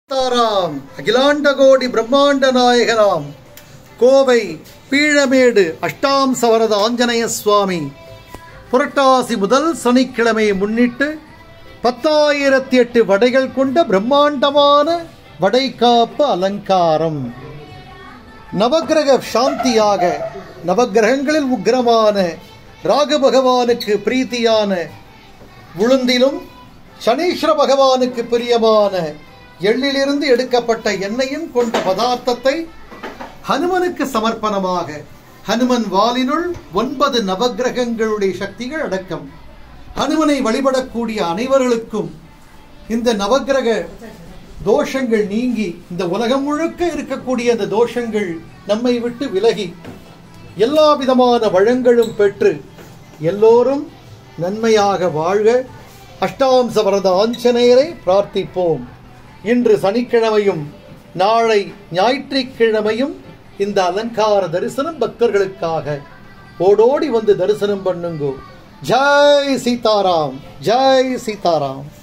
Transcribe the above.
தாராம் அகிலாண்ட கோடி பிரம்மாண்ட நாயகனாம் கோவை பீழமேடு அஷ்டாம் சவரத ஆஞ்சநேய சுவாமி புரட்டாசி முதல் சனிக்கிழமையை முன்னிட்டு பத்தாயிரத்தி எட்டு வடைகள் கொண்ட பிரம்மாண்டமான வடைக்காப்பு அலங்காரம் நவக்கிரக சாந்தியாக நவக்கிரகங்களில் உக்கிரமான ராகு பகவானுக்கு பிரீத்தியான உளுந்திலும் சனீஸ்வர பகவானுக்கு பிரியமான எள்ளிலிருந்து எடுக்கப்பட்ட எண்ணெயும் கொண்ட பதார்த்தத்தை ஹனுமனுக்கு சமர்ப்பணமாக ஹனுமன் வாலினுள் ஒன்பது நவக்கிரகங்களுடைய சக்திகள் அடக்கம் ஹனுமனை வழிபடக்கூடிய அனைவர்களுக்கும் இந்த நவக்கிரக தோஷங்கள் நீங்கி இந்த உலகம் முழுக்க இருக்கக்கூடிய அந்த தோஷங்கள் நம்மை விட்டு விலகி எல்லா விதமான வளங்களும் பெற்று எல்லோரும் நன்மையாக வாழ்க அஷ்டாம்ச வரத ஆஞ்சநேயரை பிரார்த்திப்போம் இன்று சனிக்கிழமையும் நாளை ஞாயிற்றுக்கிழமையும் இந்த அலங்கார தரிசனம் பக்தர்களுக்காக ஓடோடி வந்து தரிசனம் பண்ணுங்கோ ஜெய் சீதாராம் ஜெய் சீதாராம்